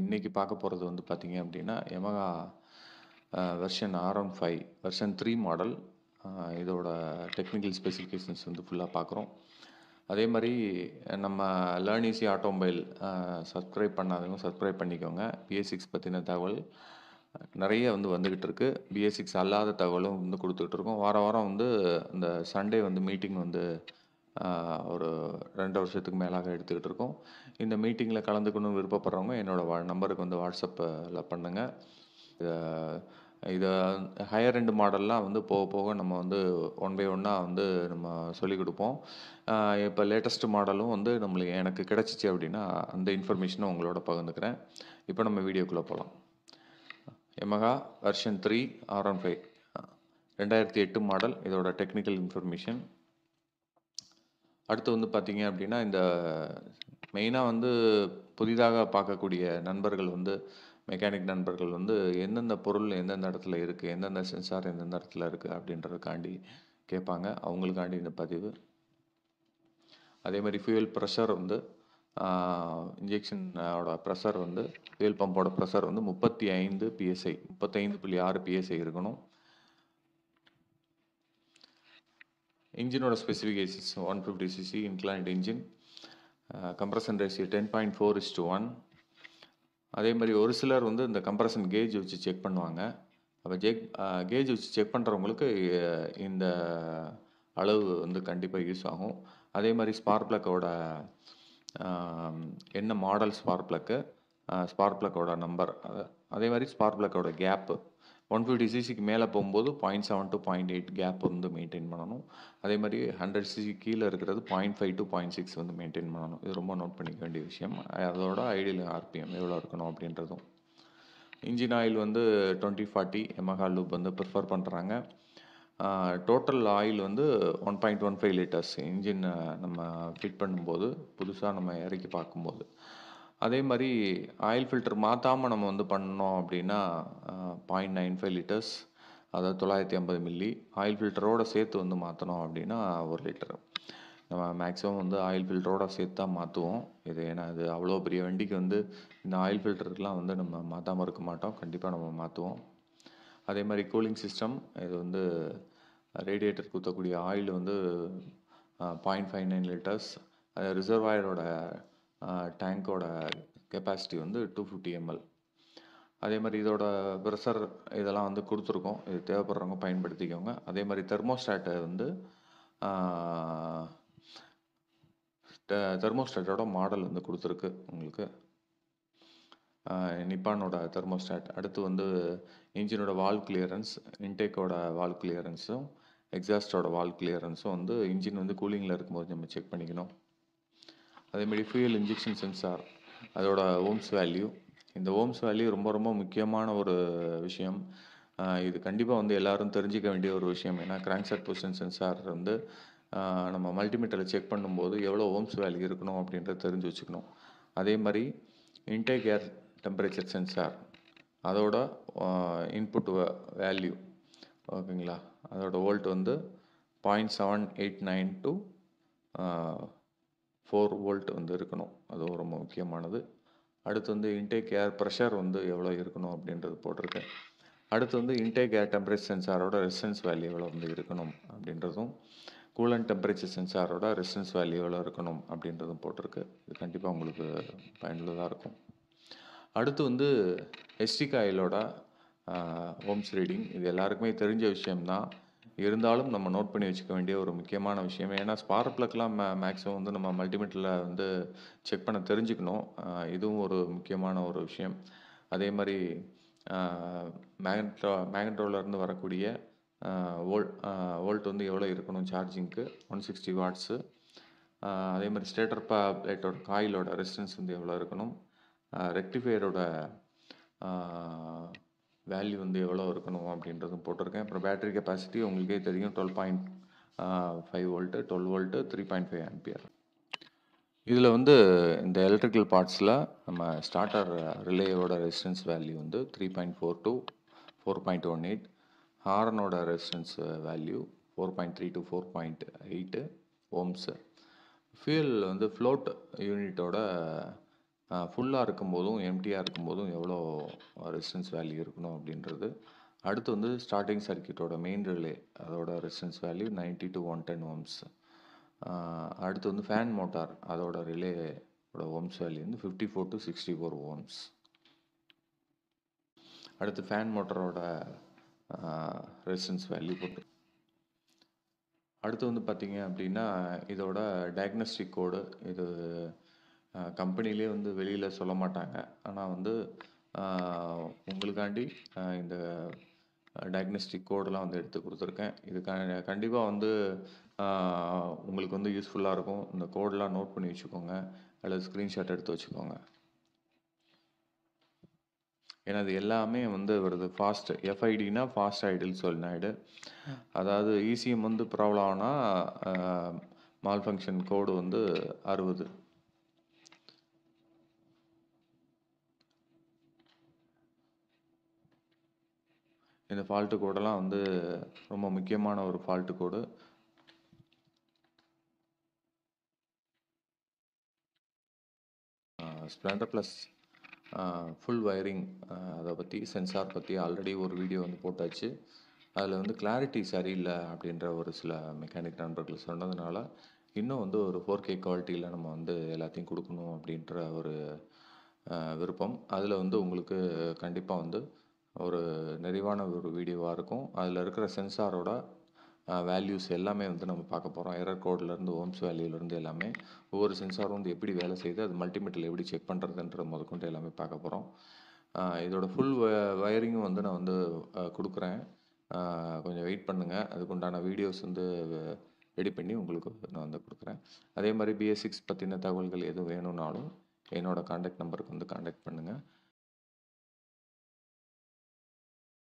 இன்னைக்கு பார்க்க போகிறது வந்து பார்த்தீங்க அப்படின்னா Yamaha version R one five version three model இதோட டெக்னிக்கல் ஸ்பெசிஃபிகேஷன்ஸ் வந்து ஃபுல்லாக பார்க்குறோம் அதே மாதிரி நம்ம லேர்ன் ஈஸி ஆட்டோமொபைல் சப்ஸ்கிரைப் பண்ணாதவங்க சப்ஸ்கிரைப் பண்ணிக்கோங்க பிஎஸ் சிக்ஸ் பற்றின தகவல் நிறைய வந்து வந்துக்கிட்டு இருக்கு பிஎஸ் சிக்ஸ் அல்லாத தகவலும் வந்து கொடுத்துக்கிட்டு இருக்கோம் வாரம் வாரம் வந்து இந்த சண்டே வந்து மீட்டிங் வந்து ஆஹ், ஒரு ரெண்டு வருஷத்துக்கு மேலாக எடுத்துக்கிட்டு இருக்கோம் இந்த மீட்டிங்கில் கலந்துக்கணும்னு விருப்பப்படுறவங்க என்னோட வா நம்பருக்கு வந்து வாட்ஸ்அப்பில் பண்ணுங்கள் இதை ஹையர் ரெண்டு மாடல்லாம் வந்து போக போக நம்ம வந்து ஒன் பை ஒன்னாக வந்து நம்ம சொல்லிக் கொடுப்போம் இப்போ லேட்டஸ்ட் மாடலும் வந்து நம்மளுக்கு எனக்கு கிடச்சிச்சு அப்படின்னா அந்த இன்ஃபர்மேஷனும் உங்களோட பகிர்ந்துக்கிறேன் இப்போ நம்ம வீடியோக்குள்ளே போகலாம் Yamaha version three R one five ரெண்டாயிரத்தி எட்டு மாடல் இதோட டெக்னிக்கல் இன்ஃபர்மேஷன் அடுத்து வந்து பார்த்தீங்க அப்படின்னா இந்த மெயினாக வந்து புதிதாக பார்க்கக்கூடிய நண்பர்கள் வந்து மெக்கானிக் நண்பர்கள் வந்து எந்தெந்த பொருள் எந்தெந்த இடத்துல இருக்குது எந்தெந்த சென்சார் எந்தெந்த இடத்துல இருக்குது அப்படின்றதுக்காண்டி கேட்பாங்க அவங்களுக்காண்டி இந்த பதிவு அதே மாதிரி ஃபியூயல் ப்ரெஷர் வந்து இன்ஜெக்ஷனோட ப்ரெஷர் வந்து ஃபியூயல் பம்போட ப்ரெஷர் வந்து முப்பத்தி ஐந்து பிஎஸ்ஐ முப்பத்தைந்து புள்ளி ஆறு பிஎஸ்ஐ இருக்கணும் இன்ஜினோட specifications one fifty CC inclined engine compression ratio ten point four is to one அதே மாதிரி ஒரு சிலர் வந்து இந்த கம்ப்ரஷன் கேஜ் வச்சு செக் பண்ணுவாங்க அப்போ ஜெக் கேஜ் வச்சு செக் பண்ணுறவங்களுக்கு இந்த அளவு வந்து கண்டிப்பாக யூஸ் ஆகும் அதே மாதிரி ஸ்பார்க் ப்ளக்கோட என்ன மாடல் ஸ்பார்க் ப்ளக்கு ஸ்பார்க் ப்ளக்கோட நம்பர் அதே மாதிரி ஸ்பார்க் ப்ளக்கோட கேப்பு ஒன் ஃபிஃப்டி சிசிக்கு மேலே போகும்போது point seven to point eight gap வந்து மெயின்டைன் பண்ணணும் அதே மாதிரி ஹண்ட்ரட் சிசி கீழே இருக்கிறது point five to point six வந்து மெயின்டைன் பண்ணணும் இது ரொம்ப நோட் பண்ணிக்க வேண்டிய விஷயம் அதோட ஐடியல் ஆர்பிஎம் எவ்வளோ இருக்கணும் அப்படின்றதும் இன்ஜின் ஆயில் வந்து டுவெண்ட்டி ஃபார்ட்டி எமஹா லூப் வந்து ப்ரிஃபர் பண்ணுறாங்க டோட்டல் ஆயில் வந்து one point one five litres engine நம்ம ஃபிட் பண்ணும்போது புதுசாக நம்ம இறக்கி பார்க்கும்போது அதே மாதிரி ஆயில் ஃபில்டர் மாற்றாமல் நம்ம வந்து பண்ணோம் அப்படின்னா பாயிண்ட் நைன் ஃபைவ் லிட்டர்ஸ் அதாவது தொள்ளாயிரத்தி ஐம்பது மில்லி ஆயில் ஃபில்டரோட சேர்த்து வந்து மாற்றணும் அப்படின்னா ஒரு லிட்டர் நம்ம மேக்ஸிமம் வந்து ஆயில் ஃபில்டரோட சேர்த்து தான் மாற்றுவோம் இது ஏன்னா இது அவ்வளோ பெரிய வண்டிக்கு வந்து இந்த ஆயில் ஃபில்டருக்குலாம் வந்து நம்ம மாற்றாமல் இருக்க மாட்டோம் கண்டிப்பாக நம்ம மாற்றுவோம் அதே மாதிரி கூலிங் சிஸ்டம் இது வந்து ரேடியேட்டர் குத்தக்கூடிய ஆயில் வந்து பாயிண்ட் ஃபைவ் நைன் லிட்டர்ஸ் ரிசர்வாயரோட டேங்கோட கெப்பாசிட்டி வந்து டூ ஃபிஃப்டி எம்எல் அதே மாதிரி இதோட ப்ரெஷர் இதெல்லாம் வந்து கொடுத்துருக்கோம் இது தேவைப்படுறவங்க பயன்படுத்திக்கோங்க அதே மாதிரி தெர்மோஸ்டாட்டை வந்து தெர்மோஸ்டாட்டோட மாடல் வந்து கொடுத்துருக்கு உங்களுக்கு நிப்பானோட தெர்மோஸ்டாட் அடுத்து வந்து இன்ஜினோட வால் கிளியரன்ஸ் இன்டேக்கோட வால் கிளியரன்ஸும் எக்ஸாஸ்டோட வால் கிளியரன்ஸும் வந்து இன்ஜின் வந்து கூலிங்கில் இருக்கும்போது நம்ம செக் பண்ணிக்கணும் அதேமாதிரி ஃபியூயல் இன்ஜெக்ஷன் சென்சார் அதோட ஓம்ஸ் வேல்யூ இந்த ஓம்ஸ் வேல்யூ ரொம்ப ரொம்ப முக்கியமான ஒரு விஷயம் ஆஹ் இது கண்டிப்பாக வந்து எல்லாரும் தெரிஞ்சிக்க வேண்டிய ஒரு விஷயம் ஏன்னா கிராங்க் பொசிஷன் சென்சார் வந்து ஆஹ் நம்ம மல்டிமீட்டரில் செக் பண்ணும்போது எவ்வளோ ஓம்ஸ் வேல்யூ இருக்கணும் அப்படின்றத தெரிஞ்சு வச்சுக்கணும் அதே மாதிரி இன்டேக் ஏர் டெம்பரேச்சர் சென்சார் அதோட இன்புட் வேல்யூ ஓகேங்களா அதோட வோல்ட் வந்து point seven eight nine to four volt வந்து இருக்கணும் அதுவும் ரொம்ப முக்கியமானது அடுத்து வந்து இன்டேக் ஏர் ப்ரெஷர் வந்து எவ்வளோ இருக்கணும் அப்படின்றது போட்டிருக்கேன் அடுத்து வந்து இன்டேக் ஏர் டெம்பரேச்சர் சென்சாரோட ரெசிஸ்டன்ஸ் வேல்யூ எவ்வளோ வந்து இருக்கணும் அப்படின்றதும் கூலன் டெம்பரேச்சர் சென்சாரோட ரெசிஸ்டன்ஸ் வேல்யூ எவ்வளோ இருக்கணும் அப்படின்றதும் போட்டிருக்கு இது கண்டிப்பாக உங்களுக்கு பயனுள்ளதாக இருக்கும் அடுத்து வந்து எஸ்டி காயிலோட ஹோம்ஸ் ரீடிங் இது எல்லாருக்குமே தெரிஞ்ச விஷயம்தான் இருந்தாலும் நம்ம நோட் பண்ணி வச்சுக்க வேண்டிய ஒரு முக்கியமான விஷயம் ஏன்னா ஸ்பார்க் ப்ளக்லாம் மே மேக்ஸிமம் வந்து நம்ம மல்டிமீட்டரில் வந்து செக் பண்ண தெரிஞ்சுக்கணும் ஆஹ் இதுவும் ஒரு முக்கியமான ஒரு விஷயம் அதே மாதிரி மேக்னட்ரோ மேக்னட்ரோலேருந்து வரக்கூடிய வோல் வோல்ட் வந்து எவ்வளோ இருக்கணும் சார்ஜிங்க்கு ஒன் சிக்ஸ்டி வாட்ஸு அதே மாதிரி ஸ்டேட்டர் பா பிளேட்டோட காயிலோட ரெசிஸ்டன்ஸ் வந்து எவ்வளோ இருக்கணும் ரெக்டிஃபையரோட வேல்யூ வந்து எவ்வளோ இருக்கணும் அப்படின்றதும் போட்டிருக்கேன் அப்புறம் பேட்டரி கெப்பாசிட்டி உங்களுக்கே தெரியும் twelve point five volt twelve volt three point five ampere இதில் வந்து இந்த எலக்ட்ரிக்கல் பார்ட்ஸில் நம்ம ஸ்டார்டர் ரிலேயோட ரெசிஸ்டன்ஸ் வேல்யூ வந்து three point four two four point one eight ஹாரனோட resistance value four point three to four point eight ohms fuel வந்து float யூனிட்டோட ஃபுல்லாக இருக்கும்போதும் எம்டியாக இருக்கும்போதும் எவ்வளோ ரெசிஸ்டன்ஸ் வேல்யூ இருக்கணும் அப்படின்றது அடுத்து வந்து ஸ்டார்டிங் சர்க்கியூட்டோட மெயின் ரிலே அதோட resistance value 90 to one ten ohms அடுத்து வந்து ஃபேன் மோட்டார் அதோட ரிலேயோட ஓம்ஸ் வேல்யூ வந்து fifty four to sixty four ohms அடுத்து ஃபேன் மோட்டரோட ரெசிஸ்டன்ஸ் வேல்யூ போட்டு அடுத்து வந்து பார்த்தீங்க அப்படின்னா இதோட டயக்னஸ்டிக் கோடு இது கம்பெனிலே வந்து வெளியில் சொல்ல மாட்டாங்க ஆனால் வந்து ஆஹ், உங்களுக்காண்டி ஆஹ், இந்த டயக்னஸ்டிக் கோடெலாம் வந்து எடுத்து கொடுத்துருக்கேன் இது க கண்டிப்பாக வந்து ஆஹ், உங்களுக்கு வந்து யூஸ்ஃபுல்லாக இருக்கும் இந்த கோடெலாம் நோட் பண்ணி வச்சுக்கோங்க அல்லது ஸ்க்ரீன்ஷாட் எடுத்து வச்சுக்கோங்க ஏன்னா இது எல்லாமே வந்து வருது ஃபாஸ்ட் எஃப்ஐடினா ஃபாஸ்ட் ஐடில் சொலினாய்டு அதாவது இசிஎம் வந்து ப்ராப்ளம் ஆனால் மால் ஃபங்க்ஷன் கோடு வந்து அறுபது இந்த ஃபால்ட்டு கோடெல்லாம் வந்து ரொம்ப முக்கியமான ஒரு fault code Splendor plus full wiring அதை பற்றி சென்சார் பற்றி ஆல்ரெடி ஒரு வீடியோ வந்து போட்டாச்சு அதில் வந்து கிளாரிட்டி சரியில்லை அப்படின்ற ஒரு சில மெக்கானிக் நண்பர்கள் சொன்னதுனால இன்னும் வந்து ஒரு ஃபோர் கே குவாலிட்டியில் நம்ம வந்து எல்லாத்தையும் கொடுக்கணும் அப்படின்ற ஒரு அஹ், விருப்பம் அதில் வந்து உங்களுக்கு கண்டிப்பாக வந்து ஒரு நிறைவான ஒரு வீடியோவாக இருக்கும் அதில் இருக்கிற சென்சாரோட வேல்யூஸ் எல்லாமே வந்து நம்ம பார்க்க போகிறோம் எரர் கோட்லேருந்து ஓம்ஸ் வேல்யூலேருந்து எல்லாமே ஒவ்வொரு சென்சாரும் வந்து எப்படி வேலை செய்யுது அது மல்டிமீட்டரில் எப்படி செக் பண்ணுறதுன்ற முதற்கொண்டு எல்லாமே பார்க்க போகிறோம் இதோட ஃபுல் வயரிங்கும் வந்து நான் வந்து அஹ், கொடுக்குறேன் அஹ், கொஞ்சம் வெயிட் பண்ணுங்கள் அதுக்குண்டான வீடியோஸ் வந்து ரெடி பண்ணி உங்களுக்கு நான் வந்து கொடுக்குறேன் அதே மாதிரி பிஎஸ் சிக்ஸ் பற்றின தகவல்கள் எதுவும் வேணும்னாலும் என்னோட காண்டாக்ட் நம்பருக்கு வந்து காண்டாக்ட் பண்ணுங்கள்